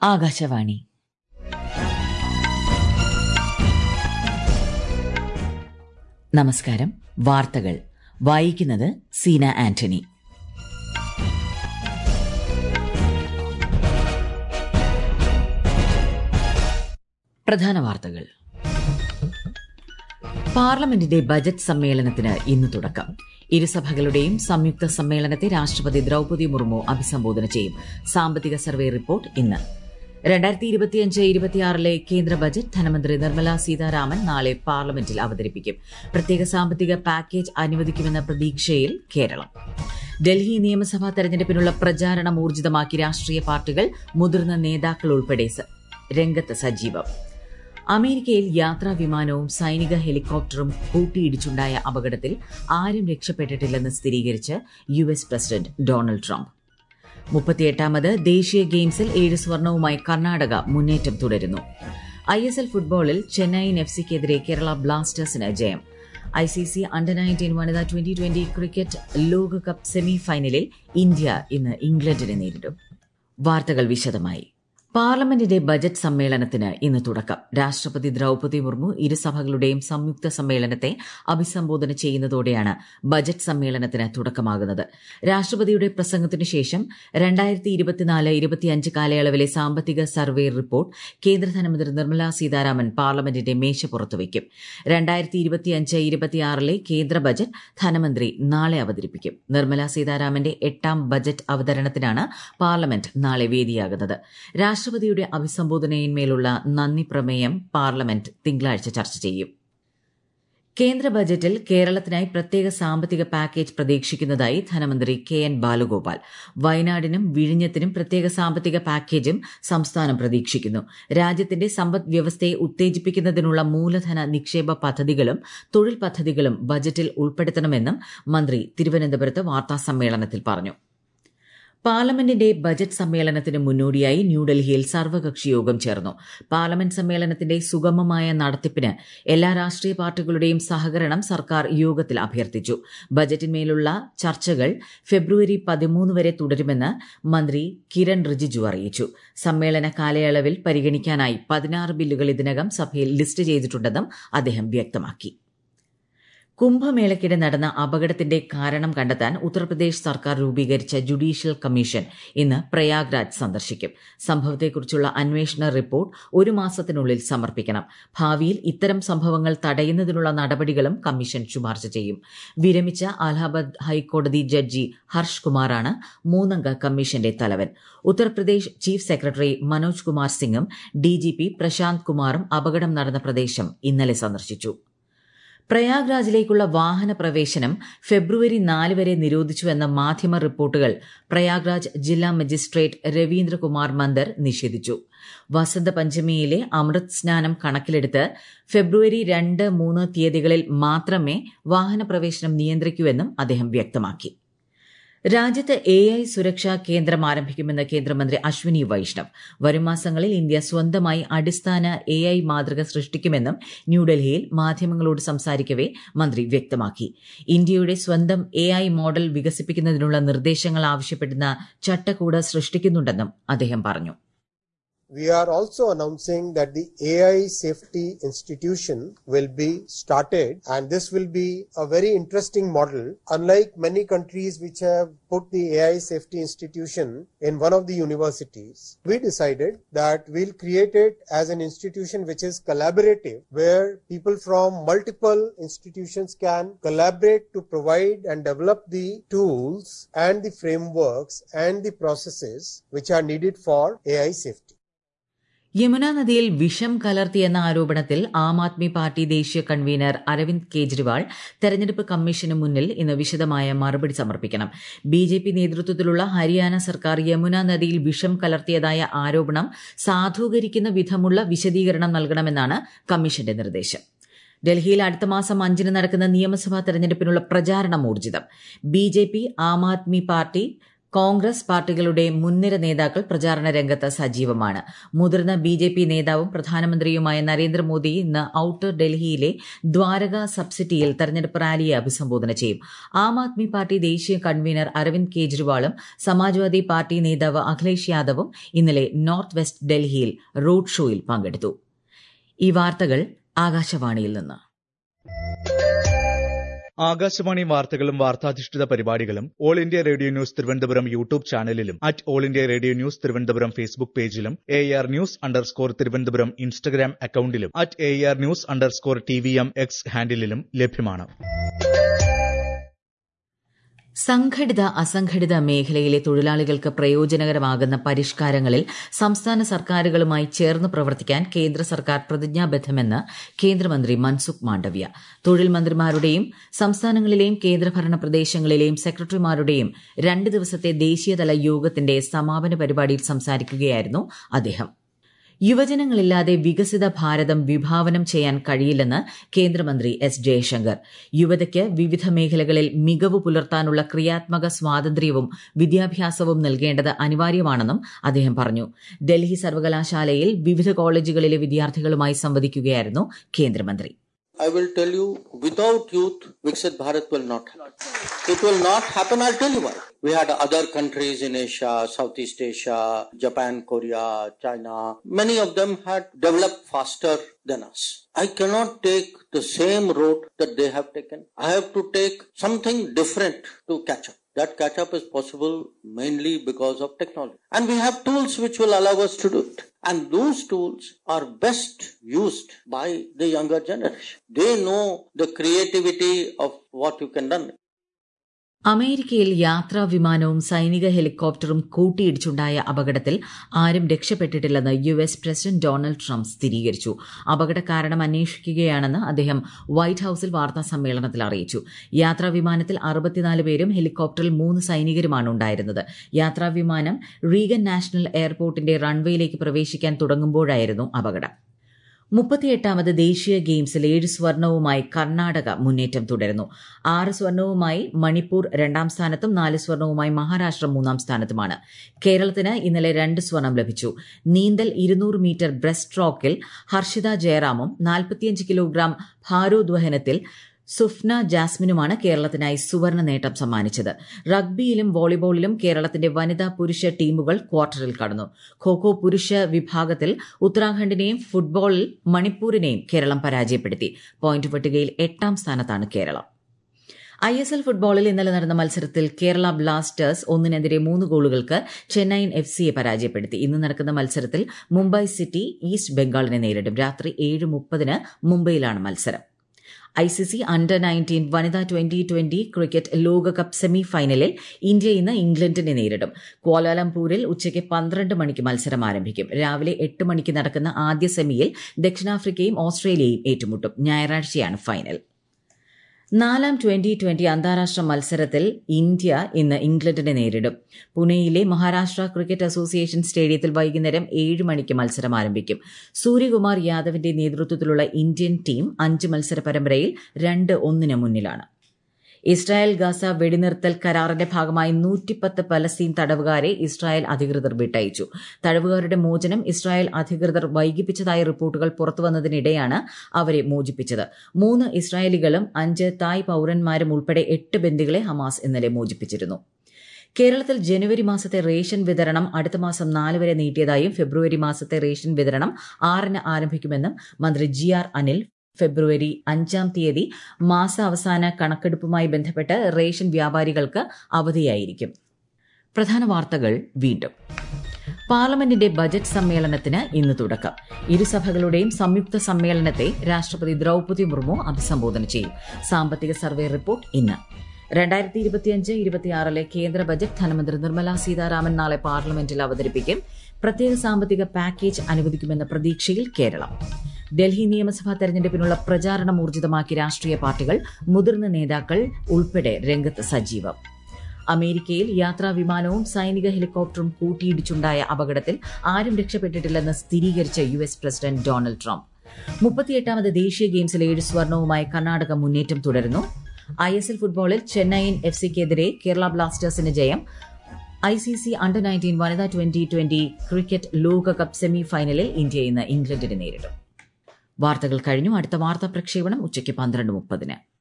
ആകാശവാണി നമസ്കാരം വാർത്തകൾ വായിക്കുന്നത് സീന ആന്റണി പ്രധാന വാർത്തകൾ പാർലമെന്റിന്റെ ബജറ്റ് സമ്മേളനത്തിന് ഇന്ന് തുടക്കം ഇരുസഭകളുടെയും സംയുക്ത സമ്മേളനത്തെ രാഷ്ട്രപതി ദ്രൌപതി മുർമു അഭിസംബോധന ചെയ്യും സാമ്പത്തിക സർവേ റിപ്പോർട്ട് ഇന്ന് രണ്ടായിരത്തി ഇരുപത്തിയഞ്ച് ഇരുപത്തിയാറിലെ കേന്ദ്ര ബജറ്റ് ധനമന്ത്രി നിർമ്മല സീതാരാമൻ നാളെ പാർലമെന്റിൽ അവതരിപ്പിക്കും പ്രത്യേക സാമ്പത്തിക പാക്കേജ് അനുവദിക്കുമെന്ന പ്രതീക്ഷയിൽ കേരളം ഡൽഹി നിയമസഭാ തെരഞ്ഞെടുപ്പിനുള്ള പ്രചാരണം ഊർജിതമാക്കി രാഷ്ട്രീയ പാർട്ടികൾ മുതിർന്ന നേതാക്കൾ ഉൾപ്പെടെ രംഗത്ത് സജീവം അമേരിക്കയിൽ യാത്രാ വിമാനവും സൈനിക ഹെലികോപ്റ്ററും കൂട്ടിയിടിച്ചുണ്ടായ അപകടത്തിൽ ആരും രക്ഷപ്പെട്ടിട്ടില്ലെന്ന് സ്ഥിരീകരിച്ച് U S president Donald Trump മുപ്പത്തിയെട്ടാമത് ദേശീയ ഗെയിംസിൽ ഏഴ് സ്വർണവുമായി കർണാടക മുന്നേറ്റം തുടരുന്നു ഐ എസ് എൽ ഫുട്ബോളിൽ ചെന്നൈയിൻ എഫ് സിക്കെതിരെ കേരള ബ്ലാസ്റ്റേഴ്സിന് ജയം I C C under nineteen വനിതാ ട്വന്റി ട്വന്റി ക്രിക്കറ്റ് ലോകകപ്പ് സെമി ഫൈനലിൽ ഇന്ത്യ ഇന്ന് ഇംഗ്ലണ്ടിനെ നേരിടും വാർത്തകൾ വിശദമായി പാർലമെന്റിന്റെ ബജറ്റ് സമ്മേളനത്തിന് ഇന്ന് തുടക്കം രാഷ്ട്രപതി ദ്രൌപതി മുർമു ഇരുസഭകളുടെയും സംയുക്ത സമ്മേളനത്തെ അഭിസംബോധന ചെയ്യുന്നതോടെയാണ് ബജറ്റ് സമ്മേളനത്തിന് തുടക്കമാകുന്നത് രാഷ്ട്രപതിയുടെ പ്രസംഗത്തിനു ശേഷം രണ്ടായിരത്തി ഇരുപത്തിനാല് ഇരുപത്തിയഞ്ച് കാലയളവിലെ സാമ്പത്തിക സർവേ റിപ്പോർട്ട് കേന്ദ്ര ധനമന്ത്രി നിർമ്മല സീതാരാമൻ പാർലമെന്റിന്റെ മേശപ്പുറത്ത് വയ്ക്കും രണ്ടായിരത്തി ഇരുപത്തിയഞ്ച് ഇരുപത്തിയാറിലെ കേന്ദ്ര ബജറ്റ് ധനമന്ത്രി നാളെ അവതരിപ്പിക്കും നിർമ്മല സീതാരാമന്റെ എട്ടാം ബജറ്റ് അവതരണത്തിനാണ് പാർലമെന്റ് നാളെ വേദിയാകുന്നത് രാഷ്ട്രപതിയുടെ അഭിസംബോധനയിന്മേലുള്ള നന്ദി പ്രമേയം പാർലമെന്റ് തിങ്കളാഴ്ച ചർച്ച ചെയ്യും കേന്ദ്ര ബജറ്റിൽ കേരളത്തിനായി പ്രത്യേക സാമ്പത്തിക പാക്കേജ് പ്രതീക്ഷിക്കുന്നതായി ധനമന്ത്രി കെ എൻ ബാലഗോപാൽ വയനാടിനും വിഴിഞ്ഞത്തിനും പ്രത്യേക സാമ്പത്തിക പാക്കേജും സംസ്ഥാനം പ്രതീക്ഷിക്കുന്നു രാജ്യത്തിന്റെ സമ്പദ് വ്യവസ്ഥയെ ഉത്തേജിപ്പിക്കുന്നതിനുള്ള മൂലധന നിക്ഷേപ പദ്ധതികളും തൊഴിൽ പദ്ധതികളും ബജറ്റിൽ ഉൾപ്പെടുത്തണമെന്നും മന്ത്രി തിരുവനന്തപുരത്ത് വാർത്താസമ്മേളനത്തിൽ പറഞ്ഞു പാർലമെന്റിന്റെ ബജറ്റ് സമ്മേളനത്തിന് മുന്നോടിയായി ന്യൂഡൽഹിയിൽ സർവകക്ഷി യോഗം ചേർന്നു പാർലമെന്റ് സമ്മേളനത്തിന്റെ സുഗമമായ നടത്തിപ്പിന് എല്ലാ രാഷ്ട്രീയ പാർട്ടികളുടെയും സഹകരണം സർക്കാർ യോഗത്തിൽ അഭ്യർത്ഥിച്ചു ബജറ്റിന്മേലുള്ള ചർച്ചകൾ ഫെബ്രുവരി പതിമൂന്ന് വരെ തുടരുമെന്ന് മന്ത്രി കിരൺ റിജിജു അറിയിച്ചു സമ്മേളന കാലയളവിൽ പരിഗണിക്കാനായി പതിനാറ് ബില്ലുകൾ ഇതിനകം സഭയിൽ ലിസ്റ്റ് ചെയ്തിട്ടുണ്ടെന്നും അദ്ദേഹം വ്യക്തമാക്കി കുംഭമേളയ്ക്കിടെ നടന്ന അപകടത്തിന്റെ കാരണം കണ്ടെത്താൻ ഉത്തർപ്രദേശ് സർക്കാർ രൂപീകരിച്ച ജുഡീഷ്യൽ കമ്മീഷൻ ഇന്ന് പ്രയാഗ്രാജ് സന്ദർശിക്കും സംഭവത്തെക്കുറിച്ചുള്ള അന്വേഷണ റിപ്പോർട്ട് ഒരു മാസത്തിനുള്ളിൽ സമർപ്പിക്കണം ഭാവിയിൽ ഇത്തരം സംഭവങ്ങൾ തടയുന്നതിനുള്ള നടപടികളും കമ്മീഷൻ ശുപാർശ ചെയ്യും വിരമിച്ച അലഹാബാദ് ഹൈക്കോടതി ജഡ്ജി ഹർഷ് കുമാറാണ് മൂന്നംഗ കമ്മീഷന്റെ തലവൻ ഉത്തർപ്രദേശ് ചീഫ് സെക്രട്ടറി മനോജ് കുമാർ സിംഗും ഡിജിപി പ്രശാന്ത് കുമാറും അപകടം നടന്ന പ്രദേശം ഇന്നലെ സന്ദർശിച്ചു പ്രയാഗ്രാജിലേക്കുള്ള വാഹന പ്രവേശനം ഫെബ്രുവരി നാല് വരെ നിരോധിച്ചുവെന്ന മാധ്യമ റിപ്പോർട്ടുകൾ പ്രയാഗ്രാജ് ജില്ലാ മജിസ്ട്രേറ്റ് രവീന്ദ്രകുമാർ മന്ദർ നിഷേധിച്ചു വസന്ത പഞ്ചമിയിലെ അമൃത് സ്നാനം കണക്കിലെടുത്ത് ഫെബ്രുവരി രണ്ട് മൂന്ന് തീയതികളിൽ മാത്രമേ വാഹന പ്രവേശനം നിയന്ത്രിക്കൂവെന്നും അദ്ദേഹം വ്യക്തമാക്കി രാജ്യത്ത് എ ഐ സുരക്ഷാ കേന്ദ്രം ആരംഭിക്കുമെന്ന് കേന്ദ്രമന്ത്രി അശ്വിനി വൈഷ്ണവ് വരും മാസങ്ങളിൽ ഇന്ത്യ സ്വന്തമായി അടിസ്ഥാന എ ഐ മാതൃക സൃഷ്ടിക്കുമെന്നും ന്യൂഡൽഹിയിൽ മാധ്യമങ്ങളോട് സംസാരിക്കവെ മന്ത്രി വ്യക്തമാക്കി ഇന്ത്യയുടെ സ്വന്തം എ ഐ മോഡൽ വികസിപ്പിക്കുന്നതിനുള്ള നിർദ്ദേശങ്ങൾ ആവശ്യപ്പെടുന്ന ചട്ടക്കൂട് സൃഷ്ടിക്കുന്നുണ്ടെന്നും അദ്ദേഹം പറഞ്ഞു We are also announcing that the AI Safety Institution will be started and this will be a very interesting model. Unlike many countries which have put the AI Safety Institution in one of the universities, we decided that we'll create it as an institution which is collaborative where people from multiple institutions can collaborate to provide and develop the tools and the frameworks and the processes which are needed for AI safety. Yamuna നദിയിൽ വിഷം കലർത്തിയെന്ന ആരോപണത്തിൽ Aam Aadmi party ദേശീയ convener Arvind Kejriwal തെരഞ്ഞെടുപ്പ് കമ്മീഷന് മുന്നിൽ ഇന്ന് വിശദമായ മറുപടി സമർപ്പിക്കണം ബി ജെ പി നേതൃത്വത്തിലുള്ള ഹരിയാന സർക്കാർ യമുന നദിയിൽ വിഷം കലർത്തിയതായ ആരോപണം സാധൂകരിക്കുന്ന വിധമുള്ള വിശദീകരണം നൽകണമെന്നാണ് കമ്മീഷന്റെ നിർദ്ദേശം ഡൽഹിയിൽ അടുത്ത മാസം അഞ്ചിന് നടക്കുന്ന നിയമസഭാ തെരഞ്ഞെടുപ്പിനുള്ള പ്രചാരണം ഊർജിതം B J P Aam Aadmi party Congress പാർട്ടികളുടെ മുൻനിര നേതാക്കൾ പ്രചാരണ രംഗത്ത് സജീവമാണ് മുതിർന്ന ബി ജെ പി നേതാവും പ്രധാനമന്ത്രിയുമായ നരേന്ദ്രമോദി ഇന്ന് ഔട്ടർ ഡൽഹിയിലെ ദ്വാരക സബ്സിറ്റിയിൽ തെരഞ്ഞെടുപ്പ് റാലിയെ അഭിസംബോധന ചെയ്യും ആം ആദ്മി പാർട്ടി ദേശീയ കൺവീനർ അരവിന്ദ് കെജ്രിവാളും സമാജ്വാദി പാർട്ടി നേതാവ് അഖിലേഷ് യാദവും ഇന്നലെ നോർത്ത് വെസ്റ്റ് ഡൽഹിയിൽ റോഡ് ഷോയിൽ പങ്കെടുത്തു ഈ വാർത്തകൾ ആകാശവാണിയിൽ നിന്ന് ആകാശവാണി വാർത്തകളും വാർത്താധിഷ്ഠിത പരിപാടികളും all India radio news Thiruvananthapuram YouTube ചാനലിലും at all India radio news Thiruvananthapuram Facebook പേജിലും A R news underscore Thiruvananthapuram Instagram അക്കൌണ്ടിലും at A R news underscore T V M X ഹാൻഡിലും ലഭ്യമാണ് സംഘടിത അസംഘടിത മേഖലയിലെ തൊഴിലാളികൾക്ക് പ്രയോജനകരമാകുന്ന പരിഷ്കാരങ്ങളിൽ സംസ്ഥാന സർക്കാരുകളുമായി ചേർന്ന് പ്രവർത്തിക്കാൻ കേന്ദ്ര സർക്കാർ പ്രതിജ്ഞാബദ്ധമെന്ന് കേന്ദ്രമന്ത്രി മൻസുഖ് മാണ്ഡവ്യ തൊഴിൽ മന്ത്രിമാരുടെയും സംസ്ഥാനങ്ങളിലെയും കേന്ദ്രഭരണ പ്രദേശങ്ങളിലെയും സെക്രട്ടറിമാരുടെയും രണ്ട് ദിവസത്തെ ദേശീയതല യോഗത്തിന്റെ സമാപന പരിപാടിയിൽ സംസാരിക്കുകയായിരുന്നു അദ്ദേഹം യുവജനങ്ങളില്ലാതെ വികസിത ഭാരതം വിഭാവനം ചെയ്യാൻ കഴിയില്ലെന്ന് കേന്ദ്രമന്ത്രി എസ് ജയശങ്കർ യുവതയ്ക്ക് വിവിധ മേഖലകളിൽ മികവ് പുലർത്താനുള്ള ക്രിയാത്മക സ്വാതന്ത്ര്യവും വിദ്യാഭ്യാസവും നൽകേണ്ടത് അനിവാര്യമാണെന്നും അദ്ദേഹം പറഞ്ഞു ഡൽഹി സർവകലാശാലയിൽ വിവിധ കോളേജുകളിലെ വിദ്യാർത്ഥികളുമായി സംവദിക്കുകയായിരുന്നു കേന്ദ്രമന്ത്രി I will tell you, without youth, Viksit Bharat will not happen. It will not happen, I'll tell you why. We had other countries in Asia, Southeast Asia, Japan, Korea, China. Many of them had developed faster than us. I cannot take the same road that they have taken. I have to take something different to catch up. That catch up is possible mainly because of technology. And we have tools which will allow us to do it. And those tools are best used by the younger generation. They know the creativity of what you can done. അമേരിക്കയിൽ യാത്രാ വിമാനവും സൈനിക ഹെലികോപ്റ്ററും കൂട്ടിയിടിച്ചുണ്ടായ അപകടത്തിൽ ആരും രക്ഷപ്പെട്ടിട്ടില്ലെന്ന് U S president Donald Trump സ്ഥിരീകരിച്ചു അപകട കാരണം അന്വേഷിക്കുകയാണെന്ന് അദ്ദേഹം വൈറ്റ് ഹൌസിൽ വാർത്താ സമ്മേളനത്തിൽ അറിയിച്ചു യാത്രാ വിമാനത്തിൽ അറുപത്തിനാല് പേരും ഹെലികോപ്റ്ററിൽ മൂന്ന് സൈനികരുമാണ് ഉണ്ടായിരുന്നത് യാത്രാ വിമാനം റീഗൻ നാഷണൽ എയർപോർട്ടിന്റെ റൺവേയിലേക്ക് പ്രവേശിക്കാൻ തുടങ്ങുമ്പോഴായിരുന്നു അപകടം മുപ്പത്തിയെട്ടാമത് ദേശീയ ഗെയിംസിൽ ഏഴ് സ്വർണവുമായി കർണാടക മുന്നേറ്റം തുടരുന്നു ആറ് സ്വർണവുമായി മണിപ്പൂർ രണ്ടാം സ്ഥാനത്തും നാല് സ്വർണവുമായി മഹാരാഷ്ട്ര മൂന്നാം സ്ഥാനത്തുമാണ് കേരളത്തിന് ഇന്നലെ രണ്ട് സ്വർണം ലഭിച്ചു നീന്തൽ ഇരുന്നൂറ് മീറ്റർ ബ്രസ്റ്റ് സ്ട്രോക്കിൽ ഹർഷിത ജയറാമും നാൽപ്പത്തിയഞ്ച് കിലോഗ്രാം ഭാരോദ്വഹനത്തിൽ സുഫ്ന ജാസ്മിനുമാണ് കേരളത്തിനായി സുവർണ നേട്ടം സമ്മാനിച്ചത് റഗ്ബിയിലും വോളിബോളിലും കേരളത്തിന്റെ വനിതാ പുരുഷ ടീമുകൾ ക്വാർട്ടറിൽ കടന്നു ഖോഖോ പുരുഷ വിഭാഗത്തിൽ ഉത്തരാഖണ്ഡിനെയും ഫുട്ബോളിൽ മണിപ്പൂരിനെയും കേരളം പരാജയപ്പെടുത്തി പോയിന്റ് പട്ടികയിൽ എട്ടാം സ്ഥാനത്താണ് കേരളം ഐ എസ് എൽ ഫുട്ബോളിൽ ഇന്നലെ നടന്ന മത്സരത്തിൽ കേരള ബ്ലാസ്റ്റേഴ്സ് ഒന്നിനെതിരെ മൂന്ന് ഗോളുകൾക്ക് ചെന്നൈയിൻ എഫ് സിയെ പരാജയപ്പെടുത്തി ഇന്ന് നടക്കുന്ന മത്സരത്തിൽ മുംബൈ സിറ്റി ഈസ്റ്റ് ബംഗാളിനെ നേരിടും രാത്രി ഏഴ് മുപ്പതിന് മുംബൈയിലാണ് മത്സരം I C C under nineteen വനിതാ ട്വന്റി ട്വന്റി ക്രിക്കറ്റ് ലോകകപ്പ് സെമി ഫൈനലിൽ ഇന്ത്യ ഇന്ന് ഇംഗ്ലണ്ടിനെ നേരിടും ക്വാലാലംപൂരിൽ ഉച്ചയ്ക്ക് പന്ത്രണ്ട് മണിക്ക് മത്സരം ആരംഭിക്കും രാവിലെ എട്ട് മണിക്ക് നടക്കുന്ന ആദ്യ സെമിയിൽ ദക്ഷിണാഫ്രിക്കയും ഓസ്ട്രേലിയയും ഏറ്റുമുട്ടും ഞായറാഴ്ചയാണ് ഫൈനൽ നാലാം ട്വന്റി ട്വന്റി അന്താരാഷ്ട്ര മത്സരത്തിൽ ഇന്ത്യ ഇന്ന് ഇംഗ്ലണ്ടിനെ നേരിടും പുനെയിലെ മഹാരാഷ്ട്ര ക്രിക്കറ്റ് അസോസിയേഷൻ സ്റ്റേഡിയത്തിൽ വൈകുന്നേരം ഏഴ് മണിക്ക് മത്സരം ആരംഭിക്കും സൂര്യകുമാർ യാദവിന്റെ നേതൃത്വത്തിലുള്ള ഇന്ത്യൻ ടീം അഞ്ച് മത്സര പരമ്പരയിൽ രണ്ട് ഒന്നിന് മുന്നിലാണ് ഇസ്രായേൽ ഗാസ വെടിനിർത്തൽ കരാറിന്റെ ഭാഗമായി നൂറ്റിപ്പത്ത് പലസ്തീൻ തടവുകാരെ ഇസ്രായേൽ അധികൃതർ വിട്ടയച്ചു തടവുകാരുടെ മോചനം ഇസ്രായേൽ അധികൃതർ വൈകിപ്പിച്ചതായ റിപ്പോർട്ടുകൾ പുറത്തുവന്നതിനിടെയാണ് അവരെ മോചിപ്പിച്ചത് മൂന്ന് ഇസ്രായേലികളും അഞ്ച് തായ് പൌരന്മാരും ഉൾപ്പെടെ എട്ട് ബന്ദികളെ ഹമാസ് ഇന്നലെ മോചിപ്പിച്ചിരുന്നു കേരളത്തിൽ ജനുവരി മാസത്തെ റേഷൻ വിതരണം അടുത്ത മാസം നാല് വരെ നീട്ടിയതായും ഫെബ്രുവരി മാസത്തെ റേഷൻ വിതരണം ആറിന് ആരംഭിക്കുമെന്നും മന്ത്രി ജി ആർ അനിൽ ഫെബ്രുവരി അഞ്ചാം തീയതി മാസാവസാന കണക്കെടുപ്പുമായി ബന്ധപ്പെട്ട് റേഷൻ വ്യാപാരികൾക്ക് അവധിയായിരിക്കും പ്രധാന വാർത്തകൾ വീണ്ടും പാർലമെന്റിന്റെ ബജറ്റ് സമ്മേളനത്തിന് ഇന്ന് തുടക്കം ഇരുസഭകളുടെയും സംയുക്ത സമ്മേളനത്തെ രാഷ്ട്രപതി ദ്രൌപതി മുർമു അഭിസംബോധന ചെയ്യും സാമ്പത്തിക സർവേ റിപ്പോർട്ട് ഇന്ന് രണ്ടായിരത്തി ഇരുപത്തിയഞ്ച് ഇരുപത്തിയാറിലെ കേന്ദ്ര ബജറ്റ് ധനമന്ത്രി നിർമ്മല സീതാരാമൻ നാളെ പാർലമെന്റിൽ അവതരിപ്പിക്കും പ്രത്യേക സാമ്പത്തിക പാക്കേജ് അനുവദിക്കുമെന്ന പ്രതീക്ഷയിൽ കേരളം ഡൽഹി നിയമസഭാ തെരഞ്ഞെടുപ്പിനുള്ള പ്രചാരണം ഊർജിതമാക്കി രാഷ്ട്രീയ പാർട്ടികൾ മുതിർന്ന നേതാക്കൾ ഉൾപ്പെടെ രംഗത്ത് സജീവം അമേരിക്കയിൽ യാത്രാ വിമാനവും സൈനിക ഹെലികോപ്റ്ററും കൂട്ടിയിടിച്ചുണ്ടായ അപകടത്തിൽ ആരും രക്ഷപ്പെട്ടിട്ടില്ലെന്ന് സ്ഥിരീകരിച്ച U S president Donald Trump മുപ്പത്തിയെട്ടാമത് ദേശീയ ഗെയിംസിൽ ഏഴ് സ്വർണവുമായി കർണാടക മുന്നേറ്റം തുടരുന്നു ഐ എസ് എൽ ഫുട്ബോളിൽ ചെന്നൈയിൻ എഫ് സിക്കെതിരെ കേരള ബ്ലാസ്റ്റേഴ്സിന് ജയം I C C under nineteen വനിതാ ട്വന്റി ട്വന്റി ക്രിക്കറ്റ് ലോകകപ്പ് സെമി ഫൈനലിൽ ഇന്ത്യ ഇന്ന് ഇംഗ്ലണ്ടിനെ നേരിടും വാർത്തകൾ കഴിഞ്ഞു അടുത്ത വാർത്താ പ്രക്ഷേപണം ഉച്ചയ്ക്ക് പന്ത്രണ്ട് മുപ്പതിന്